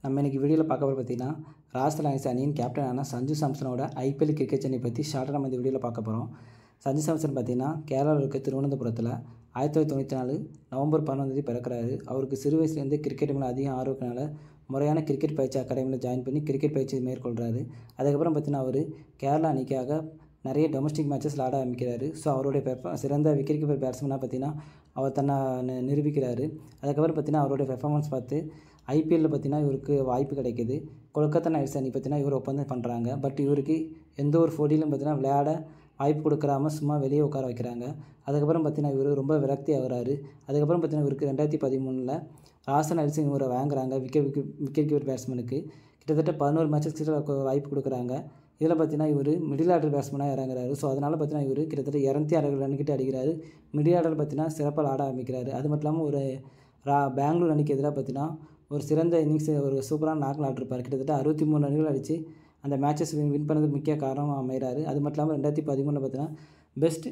நம்ம இன்றைக்கி வீடியோவில் பார்க்க போகிற பார்த்தீங்கன்னா ராஜஸ்தான் ராயல்ஸ் அணியின் கேப்டனான சஞ்சு சாம்சனோட ஐபிஎல் கிரிக்கெட் சென்னை பற்றி ஷார்ட்டாக நம்ம இந்த வீடியோவில் பார்க்க போகிறோம் சஞ்சு சாம்சன் பார்த்தீங்கன்னா கேரளாவில் இருக்க திருவனந்தபுரத்தில் ஆயிரத்தி தொள்ளாயிரத்தி தொண்ணூற்றி நாலு நவம்பர் பதினொன்றாந்தேதி பிறக்கிறாரு அவருக்கு சிறு வயசுலேருந்து கிரிக்கெட் மேலே அதிக ஆர்வத்தினால முறையான கிரிக்கெட் பயிற்சி அகாடமியில் ஜாயின் பண்ணி கிரிக்கெட் பயிற்சி மேற்கொள்கிறாரு அதுக்கப்புறம் பார்த்தீங்கன்னா அவர் கேரளா அணிக்காக நிறைய டொமஸ்டிக் மேட்சஸ் விளாட ஆரம்பிக்கிறாரு ஸோ அவருடைய பெர்ஃபா சிறந்த விக்கெட் கீப்பர் பேட்ஸ்மேனாக பார்த்தீங்கன்னா அவர் தன்னை நி- நிரூபிக்கிறாரு அதுக்கப்புறம் பார்த்தீங்கன்னா அவருடைய பெர்ஃபார்மன்ஸ் பார்த்து ஐபிஎல்லில் பார்த்தீங்கன்னா இவருக்கு வாய்ப்பு கிடைக்குது கொல்கத்தா நைட்ஸ் அணி பார்த்தீங்கன்னா இவர் ஒப்பந்தம் பண்ணுறாங்க பட் இவருக்கு எந்த ஒரு போட்டியிலும் பார்த்தீங்கன்னா விளையாட வாய்ப்பு கொடுக்குறாம சும்மா வெளியே உட்கார வைக்கிறாங்க அதுக்கப்புறம் பார்த்தீங்கன்னா இவர் ரொம்ப விரக்தி ஆகுறாரு அதுக்கப்புறம் பார்த்தீங்கன்னா இவருக்கு ரெண்டாயிரத்தி பதிமூணில் ராசன் அரிசி இவரை வாங்குறாங்க விக்கெட் விக்கெட் விக்கெட் கீப்பர் பேட்ஸ்மேனுக்கு கிட்டத்தட்ட பதினோரு மேட்சஸ் கிட்ட வாய்ப்பு கொடுக்குறாங்க இதில் பார்த்தீங்கன்னா இவர் மிடில் ஆர்டர் பேட்ஸ்மேனாக இறங்குறாரு ஸோ அதனால் பார்த்தீங்கன்னா இவர் கிட்டத்தட்ட இரநூத்தி அறுபது ரன் கிட்ட அடிக்கிறாரு மிடில் ஆர்டர் பார்த்தீங்கன்னா சிறப்பாக ஆட ஆரம்பிக்கிறாரு அது மட்டும் இல்லாமல் ஒரு ரா பெங்களூர் அணிக்கு எதிராக பார்த்தீங்கன்னா ஒரு சிறந்த இன்னிங்ஸ் ஒரு சூப்பரான நாக்கில் ஆடிருப்பார் கிட்டத்தட்ட அறுபத்தி மூணு ரன்கள் அடித்து அந்த மேட்சஸ் வின் வின் பண்ணதுக்கு முக்கிய காரணமாக அமைகிறாரு அது மட்டும் இல்லாமல் ரெண்டாயிரத்தி பதிமூணில் பார்த்தீங்கன்னா பெஸ்ட்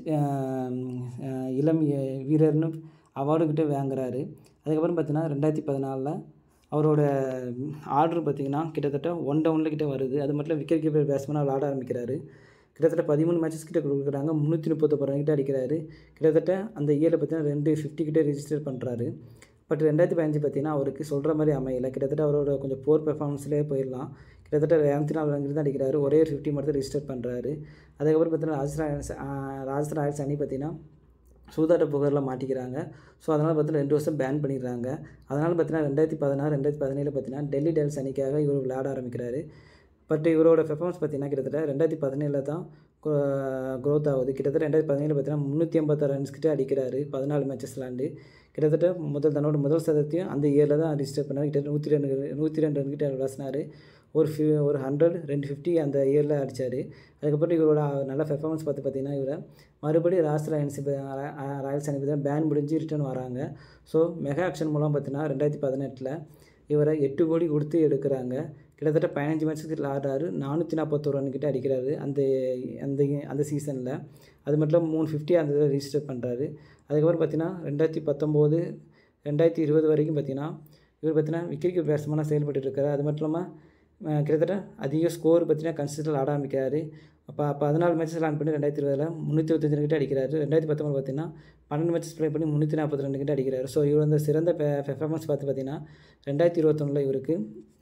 இளம் எ- வீரர்னு அவார்டு கிட்ட வாங்குறாரு அதுக்கப்புறம் பார்த்தீங்கன்னா ரெண்டாயிரத்தி பதினாலில் அவரோட ஆர்டர் பார்த்தீங்கன்னா கிட்டத்தட்ட ஒன் டவுனில் கிட்ட வருது அது மட்டும் விக்கெட் கீப்பர் பேட்ஸ்மேனாக விளாட ஆரம்பிக்கிறாரு கிட்டத்தட்ட பதிமூணு மேட்சஸ் கிட்ட கொடுக்குறாங்க முந்நூற்றி முப்பத்தொம்பது ரன் கிட்ட அடிக்கிறாரு கிட்டத்தட்ட அந்த இயரில் பார்த்தீங்கன்னா ரெண்டு ஃபிஃப்டி கிட்ட ரிஜிஸ்டர் பண்ணுறாரு பட் ரெண்டாயிரத்தி பதினஞ்சு பார்த்தீங்கன்னா அவருக்கு சொல்கிற மாதிரி அமையல கிட்டத்தட்ட அவரோட கொஞ்சம் போர் பெர்ஃபார்மன்ஸ்லேயே போயிடலாம் கிட்டத்தட்ட இரநூத்தி நாலு ரன் தான் அடிக்கிறாரு ஒரே ஒரு ஃபிஃப்டி மட்டும் ரிஜிஸ்டர் பண்ணுறாரு அதுக்கப்புறம் பார்த்தீங்கன்னா ராஜஸ்தான் ராயல்ஸ் ஆஹ் ராஜஸ்தான் ராயல்ஸ் அணி பார்த்தீங்கன்னா சூதாட்ட புகாரில் மாட்டிக்கிறாங்க ஸோ அதனால் பார்த்தீங்கன்னா ரெண்டு வருஷம் பேன் பண்ணிடுறாங்க அதனால் பார்த்தீங்கன்னா ரெண்டாயிரத்தி பதினாறு ரெண்டாயிரத்தி பதினேழு பார்த்தீங்கன்னா டெல்லி டெல்ஸ் அணிக்காக இவர் விளையாட ஆரம்பிக்கிறாரு பட் இவரோட பெர்ஃபார்மன்ஸ் பார்த்தீங்கன்னா கிட்டத்தட்ட ரெண்டாயிரத்தி பதினேழில் தான் க்ரோத் ஆகுது கிட்டத்தட்ட ரெண்டாயிரத்தி பதினேழு பார்த்தீங்கன்னா முந்நூற்றி ஐம்பத்தாறு ரன்ஸ் கிட்ட அடிக்கிறாரு பதினாலு மேட்சஸ் விளாண்டு கிட்டத்தட்ட முதல் தன்னோட முதல் சதத்தையும் அந்த இயரில் தான் ரிஜிஸ்டர் பண்ணார் கிட்டத்தட்ட நூற்றி ரெண்டு நூற்றி ரெண்டு ரன் கிட்ட விளாசினார் ஒரு ஃபி ஒரு ஹண்ட்ரட் ரெண்டு ஃபிஃப்டி அந்த இயரில் அடித்தார் அதுக்கப்புறம் இவரோட நல்ல பெர்ஃபார்மன்ஸ் பார்த்து பார்த்தீங்கன்னா இவரை மறுபடியும் ராஜ் ராயல்ஸ் ராயல்ஸ் அணி தான் பேன் முடிஞ்சு ரிட்டர்ன் வராங்க ஸோ மெகா ஆக்ஷன் மூலம் பார்த்தீங்கன்னா ரெண்டாயிரத்தி பதினெட்டில் இவரை எட்டு கோடி கொடுத்து எடுக்கிறாங்க கிட்டத்தட்ட பதினஞ்சு மேட்ச்சுக்கு ஆடுறாரு நானூற்றி நாற்பத்தோரு ரன் கிட்ட அடிக்கிறாரு அந்த அந்த அந்த சீசனில் அது மட்டும் இல்லாமல் மூணு ஃபிஃப்டி அந்த இதில் ரிஜிஸ்டர் பண்ணுறாரு அதுக்கப்புறம் பார்த்தீங்கன்னா ரெண்டாயிரத்தி பத்தொம்போது ரெண்டாயிரத்தி இருபது வரைக்கும் பார்த்தீங்கன்னா இவர் பார்த்தீங்கன்னா விக்கெட் கீப்பர் பேட்ஸ்மேனாக செயல்பட்டு இருக்காரு அது மட்டும் இல்லாமல் அஹ் கிட்டத்தட்ட அதிக ஸ்கோர் பார்த்தீங்கன்னா கன்சிஸ்டன்ட் ஆட ஆரம்பிக்கிறாரு அப்போ பதினாலு மேட்சஸ் விளான் பண்ணி ரெண்டாயிரத்தி இருபதில் முந்நூற்றி இருபத்தஞ்சு ரன் கிட்ட அடிக்கிறாரு ரெண்டாயிரத்தி பத்தொம்பது பார்த்தீங்கன்னா பன்னெண்டு மேட்சஸ் ப்ளே பண்ணி முந்நூற்றி நாற்பத்தி ரெண்டு கிட்ட அடிக்கிறாரு ஸோ இவர் வந்து சிறந்த பெர்ஃபார்மன்ஸ் பார்த்து பார்த்தீங்கன்னா ரெண்டாயிரத்தி இருபத்தொன்னில் இவருக்கு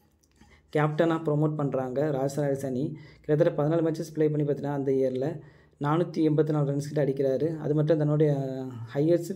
கேப்டனாக ப்ரோமோட் பண்ணுறாங்க ராஜஸ்தான் ராயல்ஸ் அணி கிட்டத்தட்ட பதினாலு மேட்சஸ் ப்ளே பண்ணி பார்த்தீங்கன்னா அந்த இயரில் நானூற்றி எண்பத்தி நாலு ரன்ஸ் கிட்ட அடிக்கிறாரு அது மட்டும் தன்னுடைய ஹையஸ்ட்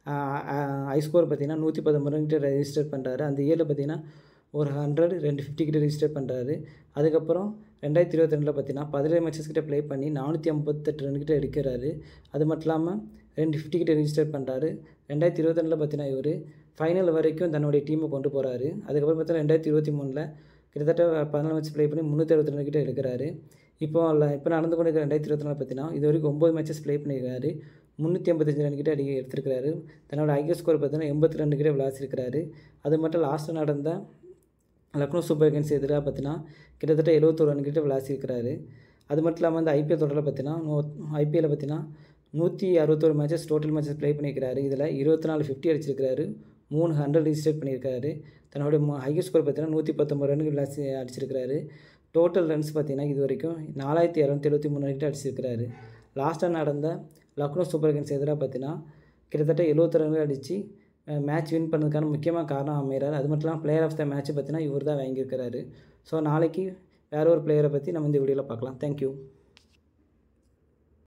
ஹை ஸ்கோர் பார்த்தீங்கன்னா நூற்றி பத்தொம்பது ரன் கிட்ட ரெஜிஸ்டர் பண்ணுறாரு அந்த இயரில் பார்த்தீங்கன்னா ஒரு ஹண்ட்ரட் ரெண்டு ஃபிஃப்டி கிட்ட ரெஜிஸ்டர் பண்ணுறாரு அதுக்கப்புறம் ரெண்டாயிரத்தி இருபத்தி ரெண்டில் பார்த்தீங்கன்னா பதினேழு மேட்சஸ் கிட்ட ப்ளே பண்ணி நானூற்றி ஐம்பத்தெட்டு ரன் கிட்ட எடுக்கிறாரு அது மட்டும் இல்லாமல் ரெண்டு ஃபிஃப்டி கிட்ட ரெஜிஸ்டர் பண்ணுறாரு ரெண்டாயிரத்தி இருபத்தி ரெண்டில் பார்த்தீங்கன்னா இவர் ஃபைனல் வரைக்கும் தன்னுடைய டீமை கொண்டு போகிறாரு அதுக்கப்புறம் பார்த்தீங்கன்னா ரெண்டாயிரத்தி இருபத்தி மூணில் கிட்டத்தட்ட பதினாலு மேட்ச் ப்ளே பண்ணி முந்நூற்றி அறுபத்தி ரெண்டு கிட்ட எடுக்கிறாரு இப்போ இல்லை இப்போ நடந்து கொண்டு இருக்கிற ரெண்டாயிரத்தி இருபத்தி நாலு பார்த்தீங்கன்னா இது வரைக்கும் ஒம்பது மேட்சஸ் ப்ளே பண்ணியிருக்காரு முந்நூற்றி ஐம்பத்தஞ்சு ரன் கிட்ட அடி எடுத்திருக்கிறாரு தன்னோட ஐஎஸ் ஸ்கோர் பார்த்தீங்கன்னா எண்பத்தி ரெண்டு கிட்ட விளாசிருக்கிறாரு அது மட்டும் லாஸ்ட்டு நடந்த லக்னோ சூப்பர் கிங்ஸ் எதிராக பார்த்தீங்கன்னா கிட்டத்தட்ட எழுபத்தோரு ரன் கிட்ட விளாசிருக்கிறாரு அது மட்டும் இல்லாமல் இந்த ஐபிஎல் தொடரில் பார்த்தீங்கன்னா நூ ஐபிஎல்ல பார்த்தீங்கன்னா நூற்றி அறுபத்தோரு மேட்சஸ் டோட்டல் மேட்சஸ் ப்ளே பண்ணியிருக்கிறாரு இதில் இருபத்தி நாலு ஃபிஃப்டி அடிச்சிருக்கிறாரு மூணு ஹண்ட்ரட் ரிஜிஸ்டர் பண்ணியிருக்காரு தன்னோட ஹையஸ்ட் ஸ்கோர் பார்த்தீங்கன்னா நூற்றி பத்தொம்பது ரன் விளாசி அடிச்சிருக்கிறாரு டோட்டல் ரன்ஸ் பார்த்தீங்கன்னா இது வரைக்கும் நாலாயிரத்தி இரநூத்தி எழுபத்தி மூணு கிட்ட அடிச்சிருக்கிறாரு லாஸ்ட்டாக நடந்த லக்னோ சூப்பர் கிங்ஸ் எதிராக பார்த்தீங்கன்னா கிட்டத்தட்ட எழுபத்தி ரன்கள் அடித்து மேட்ச் வின் பண்ணதுக்கான முக்கியமான காரணம் அமைகிறார் அது மட்டும் இல்லாமல் பிளேயர் ஆஃப் த மேட்ச் பார்த்தீங்கன்னா இவர் தான் வாங்கியிருக்கிறாரு ஸோ நாளைக்கு வேற ஒரு பிளேயரை பற்றி நம்ம இந்த வீடியோவில் பார்க்கலாம் தேங்க்யூ